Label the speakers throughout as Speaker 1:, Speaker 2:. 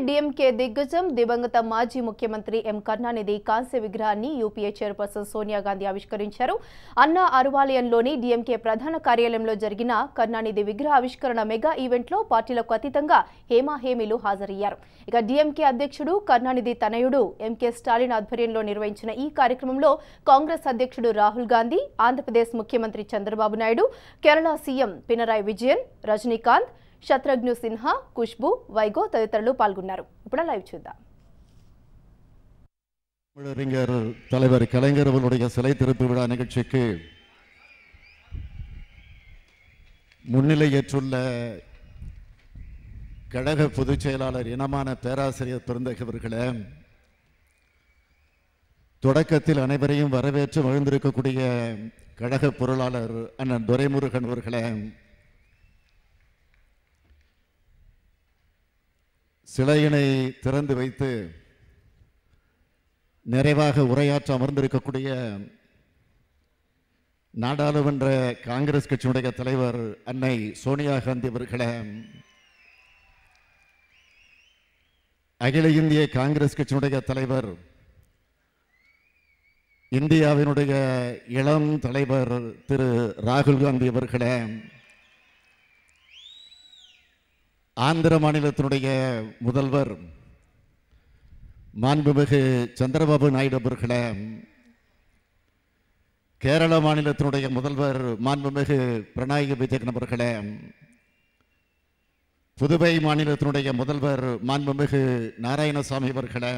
Speaker 1: DMK దిగ్గజం దివంగత మాజీ ముఖ్యమంత్రి ఎం కరుణానిధి కాంస్య విగ్రహాన్ని యూపీఏ చైర్పర్సన్ సోనియా గాంధీ ఆవిష్కరించారు అన్నా అరువాలయంలోని డిఎంకే ప్రధాన కార్యాలయంలో జరిగిన కరుణానిధి విగ్రహ ఆవిష్కరణ మెగా ఈవెంట్లో పార్టీలకు అతీతంగా హేమా హేమీలు హాజరయ్యారు ఇక డిఎంకే అధ్యక్షుడు కరుణానిధి తనయుడు ఎంకే స్టాలిన్ ఆధ్వర్యంలో నిర్వహించిన ఈ కార్యక్రమంలో కాంగ్రెస్ అధ్యక్షుడు రాహుల్ గాంధీ ఆంధ్రప్రదేశ్ ముఖ్యమంత్రి చంద్రబాబు నాయుడు కేరళ సీఎం పినరాయి విజయన్ రజనీకాంత్ శత్రుఘ్ను సిన్హా ఖుష్బు వైగో తదితరులు పాల్గొన్నారు ఇప్పుడు లైవ్ చూద్దాం
Speaker 2: தமிழறிஞர் தலைவர் கலைஞர் அவர்களுடைய சிலை திறப்பு விழா நிகழ்ச்சிக்கு முன்னிலையேற்றுள்ள கழக பொதுச் செயலாளர் இனமான பேராசிரியர் பெருந்தகவர்களே தொடக்கத்தில் அனைவரையும் வரவேற்று மகிழ்ந்திருக்கக்கூடிய கழக பொருளாளர் அண்ணன் துரைமுருகன் அவர்களே சிலையினை திறந்து வைத்து நிறைவாக உரையாற்ற அமர்ந்திருக்கக்கூடிய நாடாளுமன்ற காங்கிரஸ் கட்சியினுடைய தலைவர் அன்னை சோனியா காந்தி அவர்களே அகில இந்திய காங்கிரஸ் கட்சியினுடைய தலைவர் இந்தியாவினுடைய இளம் தலைவர் திரு ராகுல் காந்தி அவர்களே ஆந்திர மாநிலத்தினுடைய முதல்வர் மாண்புமிகு சந்திரபாபு நாயுடு அவர்களே கேரள மாநிலத்தினுடைய முதல்வர் மாண்புமிகு பிரணாயி விஜயன் அவர்களே புதுவை மாநிலத்தினுடைய முதல்வர் மாண்புமிகு நாராயணசாமி அவர்களே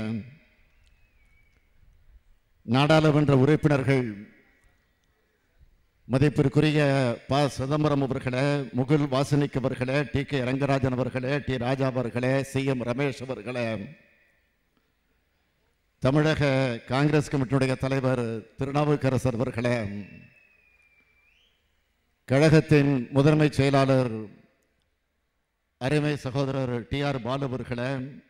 Speaker 2: நாடாளுமன்ற உறுப்பினர்கள் மதிப்பிற்குரிய ப சிதம்பரம் அவர்களே முகுல் வாசனிக் அவர்களே டி கே ரங்கராஜன் அவர்களே டி ராஜா அவர்களே சி எம் ரமேஷ் அவர்களே தமிழக காங்கிரஸ் கமிட்டியுடைய தலைவர் திருநாவுக்கரசர் அவர்களே கழகத்தின் முதன்மை செயலாளர் அருமை சகோதரர் டி ஆர் பாலு அவர்களே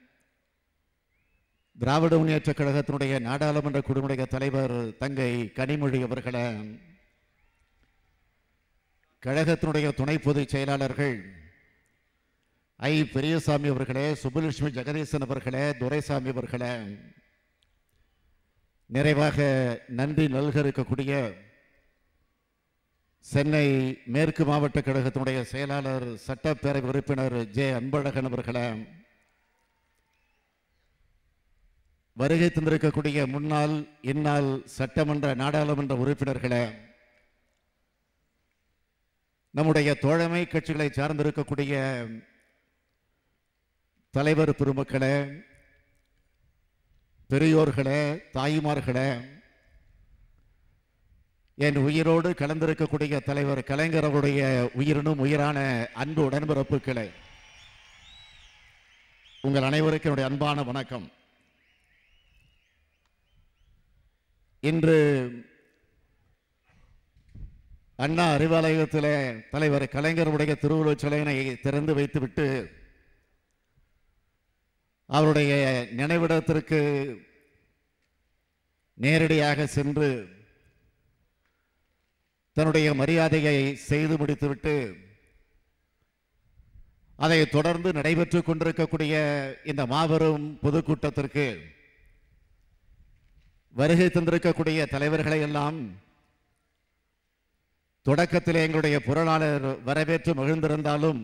Speaker 2: திராவிட முன்னேற்ற கழகத்தினுடைய நாடாளுமன்ற குழுவுடைய தலைவர் தங்கை கனிமொழி அவர்களே கழகத்தினுடைய துணை பொதுச் செயலாளர்கள் ஐ பெரியசாமி அவர்களே சுப்புலட்சுமி ஜெகதீசன் அவர்களே துரைசாமி அவர்களே நிறைவாக நன்றி நல்க இருக்கக்கூடிய சென்னை மேற்கு மாவட்ட கழகத்தினுடைய செயலாளர் சட்டப்பேரவை உறுப்பினர் ஜே அன்பழகன் அவர்களே வருகை தந்திருக்கக்கூடிய முன்னாள் இந்நாள் சட்டமன்ற நாடாளுமன்ற உறுப்பினர்களே நம்முடைய தோழமை கட்சிகளை சார்ந்திருக்கக்கூடிய தலைவர் பெருமக்களே பெரியோர்களே தாய்மார்களே என் உயிரோடு கலந்திருக்கக்கூடிய தலைவர் கலைஞர் அவருடைய உயிரினும் உயிரான அன்பு உடன்பிறப்புகளே உங்கள் அனைவருக்கும் என்னுடைய அன்பான வணக்கம் இன்று அண்ணா அறிவாலயத்திலே தலைவர் கலைஞருடைய திருவுருவச் சிலையினை திறந்து வைத்துவிட்டு அவருடைய நினைவிடத்திற்கு நேரடியாக சென்று தன்னுடைய மரியாதையை செய்து முடித்துவிட்டு அதை தொடர்ந்து நடைபெற்றுக் கொண்டிருக்கக்கூடிய இந்த மாபெரும் பொதுக்கூட்டத்திற்கு வருகை தந்திருக்கக்கூடிய தலைவர்களை எல்லாம் தொடக்கத்திலே எங்களுடைய பொருளாளர் வரவேற்று மகிழ்ந்திருந்தாலும்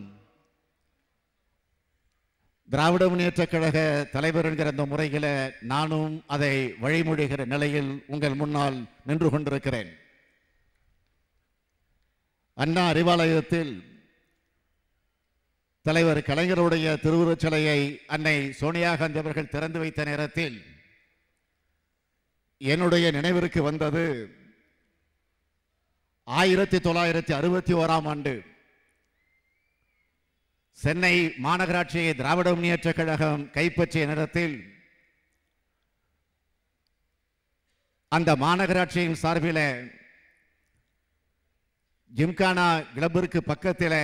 Speaker 2: திராவிட முன்னேற்ற கழக தலைவர் என்கிற அந்த முறையில நானும் அதை வழிமொழிகிற நிலையில் உங்கள் முன்னால் நின்று கொண்டிருக்கிறேன் அண்ணா அறிவாலயத்தில் தலைவர் கலைஞருடைய திருவுருவச் சிலையை அன்னை சோனியா காந்தி அவர்கள் திறந்து வைத்த நேரத்தில் என்னுடைய நினைவிற்கு வந்தது ஆயிரத்தி தொள்ளாயிரத்தி அறுபத்தி ஓராம் ஆண்டு சென்னை மாநகராட்சியை திராவிட முன்னேற்ற கழகம் கைப்பற்றிய நேரத்தில் அந்த மாநகராட்சியின் சார்பில் ஜிம்கானா கிளப்பிற்கு பக்கத்தில்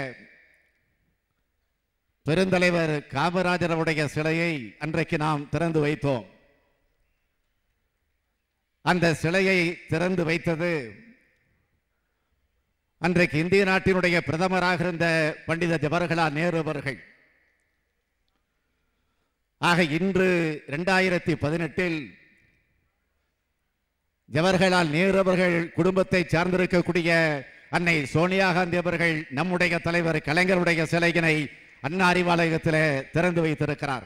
Speaker 2: பெருந்தலைவர் காமராஜர் அவருடைய சிலையை அன்றைக்கு நாம் திறந்து வைத்தோம் அந்த சிலையை திறந்து வைத்தது அன்றைக்கு இந்திய நாட்டினுடைய பிரதமராக இருந்த பண்டித ஜவஹர்லால் நேரு அவர்கள் ஆக இன்று இரண்டாயிரத்தி பதினெட்டில் ஜவஹர்லால் நேரு அவர்கள் குடும்பத்தை சார்ந்திருக்கக்கூடிய அன்னை சோனியா காந்தி அவர்கள் நம்முடைய தலைவர் கலைஞருடைய சிலையினை அண்ணா அறிவாலயத்தில் திறந்து வைத்திருக்கிறார்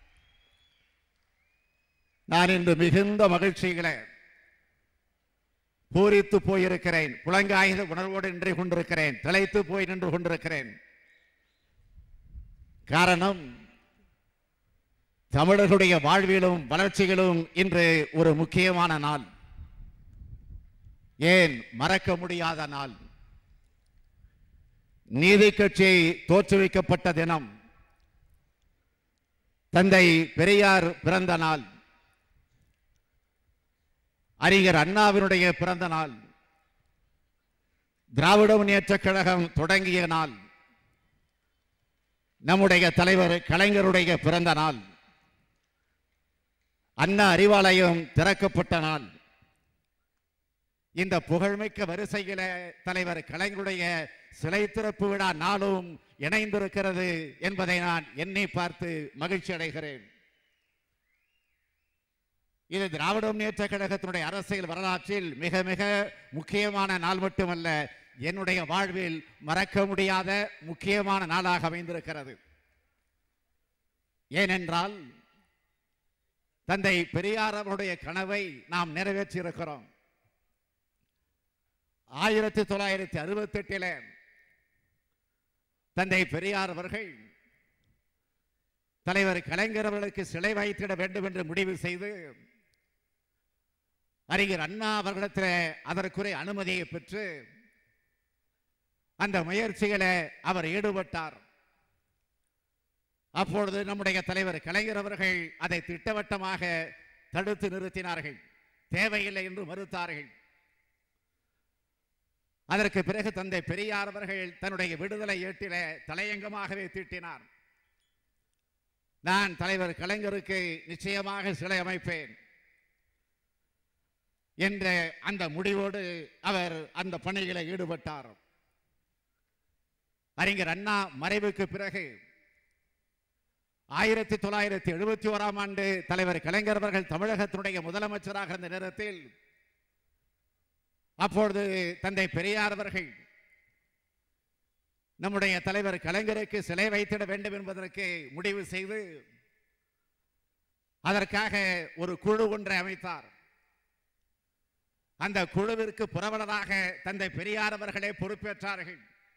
Speaker 2: நான் இன்று மிகுந்த மகிழ்ச்சிகளை பூரித்து போயிருக்கிறேன் புலங்காயுத உணர்வோடு நின்று கொண்டிருக்கிறேன் திளைத்து போய் நின்று கொண்டிருக்கிறேன் காரணம் தமிழர்களுடைய வாழ்விலும் வளர்ச்சியிலும் இன்று ஒரு முக்கியமான நாள் ஏன் மறக்க முடியாத நாள் நீதி கட்சி தோற்றுவிக்கப்பட்ட தினம் தந்தை பெரியார் பிறந்த நாள் அறிஞர் அண்ணாவினுடைய பிறந்த நாள் திராவிட முன்னேற்றக் கழகம் தொடங்கிய நாள் நம்முடைய தலைவர் கலைஞருடைய பிறந்த நாள் அண்ணா அறிவாலயம் திறக்கப்பட்ட நாள் இந்த புகழ்மிக்க வரிசையில தலைவர் கலைஞருடைய சிலை திறப்பு விழா நாளும் இணைந்திருக்கிறது என்பதை நான் எண்ணி பார்த்து மகிழ்ச்சி அடைகிறேன் இது திராவிட முன்னேற்ற கழகத்தினுடைய அரசியல் வரலாற்றில் மிக மிக முக்கியமான நாள் மட்டுமல்ல என்னுடைய வாழ்வில் மறக்க முடியாத முக்கியமான நாளாக அமைந்திருக்கிறது ஏனென்றால் தந்தை பெரியார் அவருடைய கனவை நாம் நிறைவேற்றி இருக்கிறோம் ஆயிரத்தி தொள்ளாயிரத்தி அறுபத்தி எட்டில தந்தை பெரியார் அவர்கள் தலைவர் கலைஞர் அவர்களுக்கு சிலை வைத்திட வேண்டும் என்று முடிவு செய்து அறிஞர் அண்ணா அவர்களிடத்தில் அதற்குரிய அனுமதியை பெற்று அந்த முயற்சிகளை அவர் ஈடுபட்டார் அப்பொழுது நம்முடைய தலைவர் கலைஞர் அவர்கள் அதை திட்டவட்டமாக தடுத்து நிறுத்தினார்கள் தேவையில்லை என்று மறுத்தார்கள் அதற்கு பிறகு தந்தை பெரியார் அவர்கள் தன்னுடைய விடுதலை ஏட்டில தலையங்கமாகவே தீட்டினார் நான் தலைவர் கலைஞருக்கு நிச்சயமாக சிலை அமைப்பேன் என்ற அந்த முடிவோடு அவர் அந்த பணிகளை ஈடுபட்டார் அறிஞர் அண்ணா மறைவுக்கு பிறகு ஆயிரத்தி தொள்ளாயிரத்தி எழுபத்தி ஓராம் ஆண்டு தலைவர் கலைஞர் அவர்கள் தமிழகத்தினுடைய முதலமைச்சராக இருந்த நேரத்தில் அப்பொழுது தந்தை பெரியார் அவர்கள் நம்முடைய தலைவர் கலைஞருக்கு சிலை வைத்திட வேண்டும் என்பதற்கு முடிவு செய்து அதற்காக ஒரு குழு ஒன்றை அமைத்தார் அந்த குழுவிற்கு புரவலராக தந்தை பெரியார் அவர்களே பொறுப்பேற்றார்கள்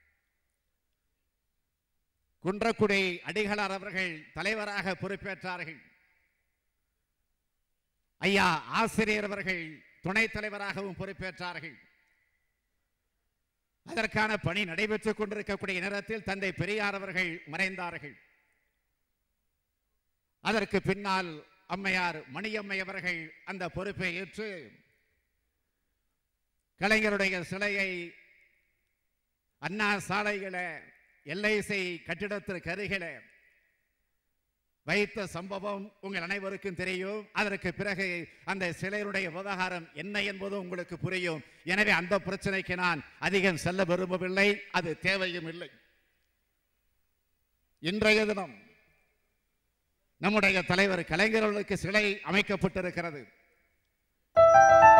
Speaker 2: குன்றக்குடி அடிகளார் அவர்கள் தலைவராக பொறுப்பேற்றார்கள் ஐயா ஆசிரியர் அவர்கள் துணைத் தலைவராகவும் பொறுப்பேற்றார்கள் அதற்கான பணி நடைபெற்றுக் கொண்டிருக்கக்கூடிய நேரத்தில் தந்தை பெரியார் அவர்கள் மறைந்தார்கள் அதற்கு பின்னால் அம்மையார் மணியம்மை அவர்கள் அந்த பொறுப்பை ஏற்று கலைஞருடைய சிலையை அண்ணா சாலைகள எல்ஐசி கட்டிடத்திற்கு அருகில வைத்த சம்பவம் உங்கள் அனைவருக்கும் தெரியும் அதற்கு பிறகு அந்த சிலையினுடைய விவகாரம் என்ன என்பதும் உங்களுக்கு புரியும் எனவே அந்த பிரச்சனைக்கு நான் அதிகம் செல்ல விரும்பவில்லை அது தேவையும் இல்லை இன்றைய தினம் நம்முடைய தலைவர் கலைஞர்களுக்கு சிலை அமைக்கப்பட்டிருக்கிறது